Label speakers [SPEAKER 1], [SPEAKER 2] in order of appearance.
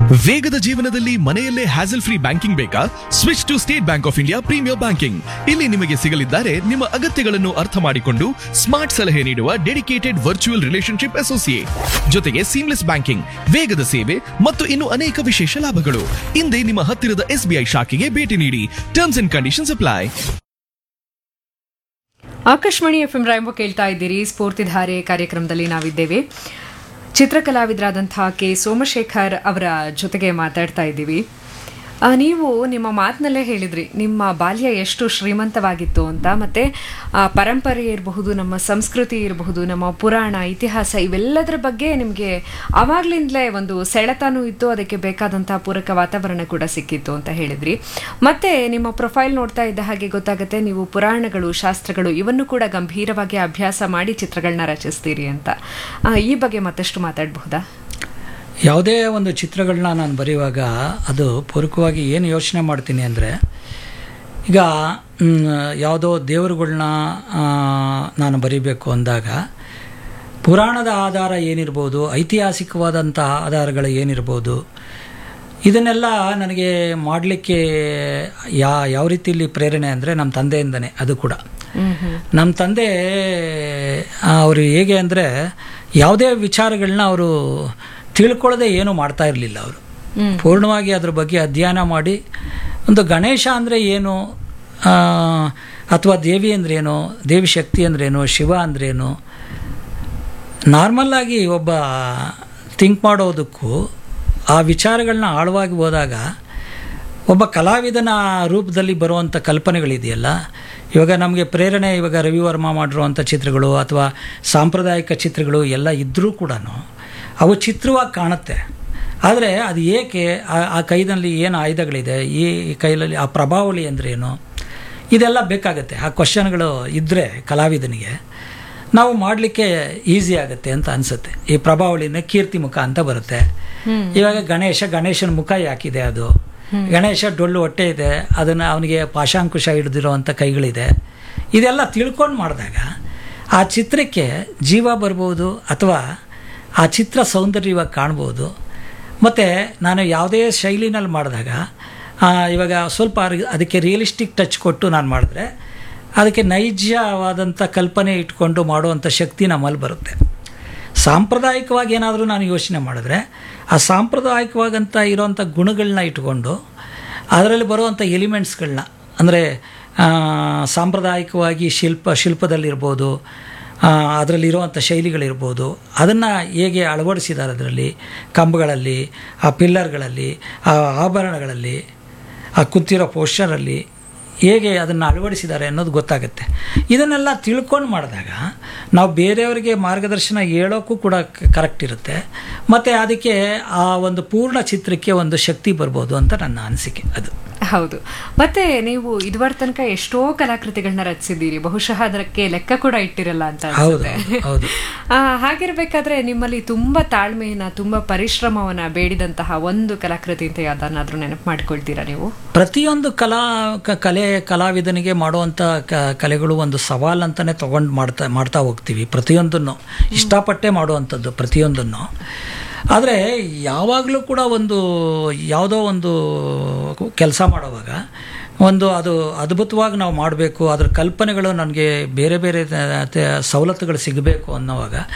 [SPEAKER 1] ವೇಗದ ಜೀವನದಲ್ಲಿ ಮನೆಯಲ್ಲೇ ಹ್ಯಾಸಲ್ ಫ್ರೀ ಬ್ಯಾಂಕಿಂಗ್ ಬೇಕಾ switch to State Bank of India premier banking ಇಲ್ಲಿ ನಿಮಗೆ ಸಿಗಲಿದ್ದಾರೆ ನಿಮ್ಮ ಅಗತ್ಯಗಳನ್ನು ಅರ್ಥ ಮಾಡಿಕೊಂಡು ಸ್ಮಾರ್ಟ್ ಸಲಹೆ ನೀಡುವ ಡೆಡಿಕೇಟೆಡ್ ವರ್ಚುವಲ್ ರಿಲೇಶನ್ಶಿಪ್ ಅಸೋಸಿಯೇಟ್ ಜೊತೆಗೆ ಸೀಮ್ಲೆಸ್ ಬ್ಯಾಂಕಿಂಗ್ ವೇಗದ ಸೇವೆ ಮತ್ತು ಇನ್ನು ಅನೇಕ ವಿಶೇಷ ಲಾಭಗಳು ಹಿಂದೆ ನಿಮ್ಮ ಹತ್ತಿರದ ಎಸ್ಬಿಐ ಶಾಖೆಗೆ ಭೇಟಿ ನೀಡಿ terms and conditions apply
[SPEAKER 2] Akashvani F M ರಾಯಂಬ ಕೇಳ್ತಾ ಇದ್ದೀರಿ ಸ್ಫೂರ್ತಿಧಾರೆ ಕಾರ್ಯಕ್ರಮದಲ್ಲಿ ನಾವಿದ್ದೇವೆ ಚಿತ್ರಕಲಾವಿದರಾದಂಥ ಕೆ ಸೋಮಶೇಖರ್ ಅವರ ಜೊತೆಗೆ ಮಾತಾಡ್ತಾ ಇದ್ದೀವಿ ಆ, ನೀವು ನಿಮ್ಮ ಮಾತಿನಲ್ಲೇ ಹೇಳಿದ್ರಿ ನಿಮ್ಮ ಬಾಲ್ಯ ಎಷ್ಟು ಶ್ರೀಮಂತವಾಗಿತ್ತು ಅಂತ ಮತ್ತೆ ಆ, ಪರಂಪರೆ ಇರಬಹುದು ನಮ್ಮ ಸಂಸ್ಕೃತಿ ಇರಬಹುದು ನಮ್ಮ ಪುರಾಣ ಇತಿಹಾಸ ಇವೆಲ್ಲದರ ಬಗ್ಗೆ ನಿಮಗೆ ಆವಾಗ್ಲಿಂದಲೇ ಒಂದು ಸೆಳೆತನೂ ಇತ್ತು ಅದಕ್ಕೆ ಬೇಕಾದಂಥ ಪೂರಕ ವಾತಾವರಣ ಕೂಡ ಸಿಕ್ಕಿತ್ತು ಅಂತ ಹೇಳಿದ್ರಿ ಮತ್ತೆ ನಿಮ್ಮ ಪ್ರೊಫೈಲ್ ನೋಡ್ತಾ ಇದ್ದ ಹಾಗೆ ಗೊತ್ತಾಗುತ್ತೆ ನೀವು ಪುರಾಣಗಳು ಶಾಸ್ತ್ರಗಳು ಇವನ್ನು ಕೂಡ ಗಂಭೀರವಾಗಿ ಅಭ್ಯಾಸ ಮಾಡಿ ಚಿತ್ರಗಳನ್ನ ರಚಿಸ್ತೀರಿ ಅಂತ ಆ, ಈ ಬಗ್ಗೆ ಮತ್ತಷ್ಟು ಮಾತಾಡಬಹುದಾ
[SPEAKER 3] ಯಾವುದೇ ಒಂದು ಚಿತ್ರಗಳನ್ನ ನಾನು ಬರೆಯುವಾಗ ಅದು ಪೂರಕವಾಗಿ ಏನು ಯೋಚನೆ ಮಾಡ್ತೀನಿ ಅಂದರೆ ಈಗ ಮ್, ಯಾವುದೋ ದೇವರುಗಳ್ನ ಆ, ನಾನು ಬರಿಬೇಕು ಅಂದಾಗ ಪುರಾಣದ ಆಧಾರ ಏನಿರ್ಬೋದು ಐತಿಹಾಸಿಕವಾದಂಥ ಆಧಾರಗಳು ಏನಿರ್ಬೋದು ಇದನ್ನೆಲ್ಲ ನನಗೆ ಮಾಡಲಿಕ್ಕೆ ಯಾ ಯಾವ ರೀತಿಯಲ್ಲಿ ಪ್ರೇರಣೆ ಅಂದರೆ ನಮ್ಮ ತಂದೆಯಿಂದನೇ ಅದು ಕೂಡ ನಮ್ಮ ತಂದೆ ಅವರು ಹೇಗೆ ಅಂದರೆ ಯಾವುದೇ ವಿಚಾರಗಳನ್ನ ಅವರು ತಿಳ್ಕೊಳ್ಳದೆ ಏನೂ ಮಾಡ್ತಾ ಇರಲಿಲ್ಲ ಅವರು ಪೂರ್ಣವಾಗಿ ಅದ್ರ ಬಗ್ಗೆ ಅಧ್ಯಯನ ಮಾಡಿ ಒಂದು ಗಣೇಶ ಅಂದರೆ ಏನು ಅಥವಾ ದೇವಿ ಅಂದ್ರೇನು ದೇವಿ ಶಕ್ತಿ ಅಂದ್ರೇನು ಶಿವ ಅಂದ್ರೇನು ನಾರ್ಮಲ್ಲಾಗಿ ಒಬ್ಬ ಥಿಂಕ್ ಮಾಡೋದಕ್ಕೂ ಆ ವಿಚಾರಗಳನ್ನ ಆಳವಾಗಿ ಹೋದಾಗ ಒಬ್ಬ ಕಲಾವಿದನ ರೂಪದಲ್ಲಿ ಬರುವಂಥ ಕಲ್ಪನೆಗಳಿದೆಯಲ್ಲ ಇವಾಗ ನಮಗೆ ಪ್ರೇರಣೆ ಇವಾಗ ರವಿವರ್ಮ ಮಾಡಿರುವಂಥ ಚಿತ್ರಗಳು ಅಥವಾ ಸಾಂಪ್ರದಾಯಿಕ ಚಿತ್ರಗಳು ಎಲ್ಲ ಇದ್ದರೂ ಕೂಡ ಅವು ಚಿತ್ರವಾಗಿ ಕಾಣುತ್ತೆ ಆದರೆ ಅದು ಏಕೆ ಆ- ಆ ಕೈನಲ್ಲಿ ಏನು ಆಯುಧಗಳಿದೆ ಈ ಕೈಯಲ್ಲಿ ಆ ಪ್ರಭಾವಳಿ ಅಂದ್ರೇನು ಇದೆಲ್ಲ ಬೇಕಾಗುತ್ತೆ ಆ ಕ್ವಶನ್ಗಳು ಇದ್ದರೆ ಕಲಾವಿದನಿಗೆ ನಾವು ಮಾಡಲಿಕ್ಕೆ ಈಸಿ ಆಗುತ್ತೆ ಅಂತ ಅನಿಸುತ್ತೆ ಈ ಪ್ರಭಾವಳಿನ ಕೀರ್ತಿ ಮುಖ ಅಂತ ಬರುತ್ತೆ ಇವಾಗ ಗಣೇಶ ಗಣೇಶನ ಮುಖ ಯಾಕಿದೆ ಅದು ಗಣೇಶ ಡೊಳ್ಳು ಹೊಟ್ಟೆ ಇದೆ ಅದನ್ನು ಅವನಿಗೆ ಪಾಶಾಂಕುಶ ಹಿಡಿದಿರೋವಂಥ ಕೈಗಳಿದೆ ಇದೆಲ್ಲ ತಿಳ್ಕೊಂಡು ಮಾಡಿದಾಗ ಆ ಚಿತ್ರಕ್ಕೆ ಜೀವ ಬರ್ಬೋದು ಅಥವಾ ಆ ಚಿತ್ರ ಸೌಂದರ್ಯವಾಗಿ ಕಾಣ್ಬೋದು ಮತ್ತು ನಾನು ಯಾವುದೇ ಶೈಲಿನಲ್ಲಿ ಮಾಡಿದಾಗ ಆ, ಇವಾಗ ಸ್ವಲ್ಪ ಅರ್- ಅದಕ್ಕೆ ರಿಯಲಿಸ್ಟಿಕ್ ಟಚ್ ಕೊಟ್ಟು ನಾನು ಮಾಡಿದ್ರೆ ಅದಕ್ಕೆ ನೈಜವಾದಂಥ ಕಲ್ಪನೆ ಇಟ್ಕೊಂಡು ಮಾಡುವಂಥ ಶಕ್ತಿ ನಮ್ಮಲ್ಲಿ ಬರುತ್ತೆ ಸಾಂಪ್ರದಾಯಿಕವಾಗಿ ಏನಾದರೂ ನಾನು ಯೋಚನೆ ಮಾಡಿದ್ರೆ ಆ ಸಾಂಪ್ರದಾಯಿಕವಾಗಂತ ಇರೋವಂಥ ಗುಣಗಳನ್ನ ಇಟ್ಕೊಂಡು ಅದರಲ್ಲಿ ಬರುವಂಥ ಎಲಿಮೆಂಟ್ಸ್ಗಳನ್ನ ಅಂದರೆ ಸಾಂಪ್ರದಾಯಿಕವಾಗಿ ಶಿಲ್ಪ ಶಿಲ್ಪದಲ್ಲಿರ್ಬೋದು ಅದರಲ್ಲಿರುವಂಥ ಶೈಲಿಗಳಿರ್ಬೋದು ಅದನ್ನು ಹೇಗೆ ಅಳವಡಿಸಿದ್ದಾರೆ ಅದರಲ್ಲಿ ಕಂಬಗಳಲ್ಲಿ ಆ ಪಿಲ್ಲರ್ಗಳಲ್ಲಿ ಆ ಆಭರಣಗಳಲ್ಲಿ ಆ ಕೂತಿರೋ ಪೋಸ್ಟರಲ್ಲಿ ಹೇಗೆ ಅದನ್ನು ಅಳವಡಿಸಿದ್ದಾರೆ ಅನ್ನೋದು ಗೊತ್ತಾಗುತ್ತೆ ಇದನ್ನೆಲ್ಲ ತಿಳ್ಕೊಂಡು ಮಾಡಿದಾಗ ನಾವು ಬೇರೆಯವರಿಗೆ ಮಾರ್ಗದರ್ಶನ ಹೇಳೋಕ್ಕೂ ಕೂಡ ಕರೆಕ್ಟ್ ಇರುತ್ತೆ ಮತ್ತು ಅದಕ್ಕೆ ಆ ಒಂದು ಪೂರ್ಣ ಚಿತ್ರಕ್ಕೆ ಒಂದು ಶಕ್ತಿ ಬರ್ಬೋದು ಅಂತ ನನ್ನ ಅನಿಸಿಕೆ ಅದು
[SPEAKER 2] ಹೌದು ಮತ್ತೆ ನೀವು ಇದುವರ ತನಕ ಎಷ್ಟೋ ಕಲಾಕೃತಿಗಳನ್ನ ರಚಿಸಿದ್ದೀರಿ ಬಹುಶಃ ಅದಕ್ಕೆ ಲೆಕ್ಕ ಕೂಡ ಇಟ್ಟಿರಲ್ಲ ಅಂತ
[SPEAKER 3] ಹೌದು
[SPEAKER 2] ಅನ್ಸುತ್ತೆ
[SPEAKER 3] ಹೌದು
[SPEAKER 2] ಆ, ಹಾಗಿರ್ಬೇಕಾದ್ರೆ ನಿಮ್ಮಲ್ಲಿ ತುಂಬಾ ತಾಳ್ಮೆಯನ್ನ ತುಂಬಾ ಪರಿಶ್ರಮವನ್ನ ಬೇಡಿದಂತಹ ಒಂದು ಕಲಾಕೃತಿ ಅಂತ ಯಾವ್ದನ್ನಾದ್ರೂ ನೆನಪು ಮಾಡ್ಕೊಳ್ತೀರಾ ನೀವು
[SPEAKER 3] ಪ್ರತಿಯೊಂದು ಕಲಾ ಕ- ಕಲೆ ಕಲಾವಿದನಿಗೆ ಮಾಡುವಂಥ ಕ ಕಲೆಗಳು ಒಂದು ಸವಾಲು ಅಂತಲೇ ತೊಗೊಂಡು ಮಾಡ್ತಾ ಮಾಡ್ತಾ ಹೋಗ್ತೀವಿ ಪ್ರತಿಯೊಂದನ್ನು ಇಷ್ಟಪಟ್ಟೆ ಮಾಡುವಂಥದ್ದು ಪ್ರತಿಯೊಂದನ್ನು ಆದರೆ ಯಾವಾಗಲೂ ಕೂಡ ಒಂದು ಯಾವುದೋ ಒಂದು ಕೆಲಸ ಮಾಡುವಾಗ ಒಂದು ಅದು ಅದ್ಭುತವಾಗಿ ನಾವು ಮಾಡಬೇಕು ಅದ್ರ ಕಲ್ಪನೆಗಳು ನನಗೆ ಬೇರೆ ಬೇರೆ ತ- ತ- ಸವಲತ್ತುಗಳು ಸಿಗಬೇಕು ಅನ್ನೋವಾಗ